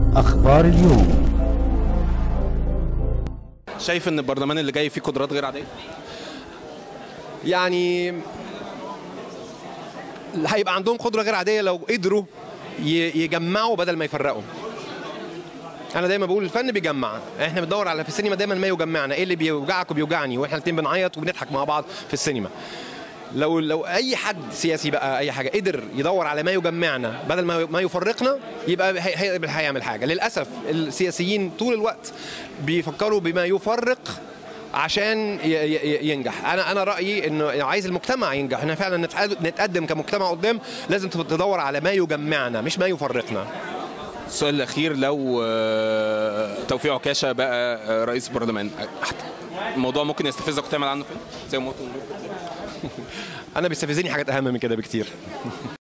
أخبار اليوم شايف ان البرلمان اللي جاي فيه قدرات غير عاديه يعني هيبقى عندهم قدره غير عاديه لو قدروا ي- يجمعوا بدل ما يفرقوا انا دايما بقول الفن بيجمع احنا بندور على في السينما دايما ما يجمعنا ايه اللي بيوجعك وبيوجعني واحنا الاثنين بنعيط وبنضحك مع بعض في السينما لو لو اي حد سياسي بقى اي حاجه قدر يدور على ما يجمعنا بدل ما ما يفرقنا يبقى هي- هي- هيعمل حاجه للاسف السياسيين طول الوقت بيفكروا بما يفرق عشان ي- ي- ينجح انا انا رايي انه عايز المجتمع ينجح احنا فعلا نتقد- نتقدم كمجتمع قدام لازم تدور على ما يجمعنا مش ما يفرقنا السؤال الاخير لو آه، توفيق عكاشه بقى آه، رئيس البرلمان الموضوع ممكن يستفزك وتعمل عنه فيلم زي ما قلت انا بيستفزني حاجات اهم من كده بكتير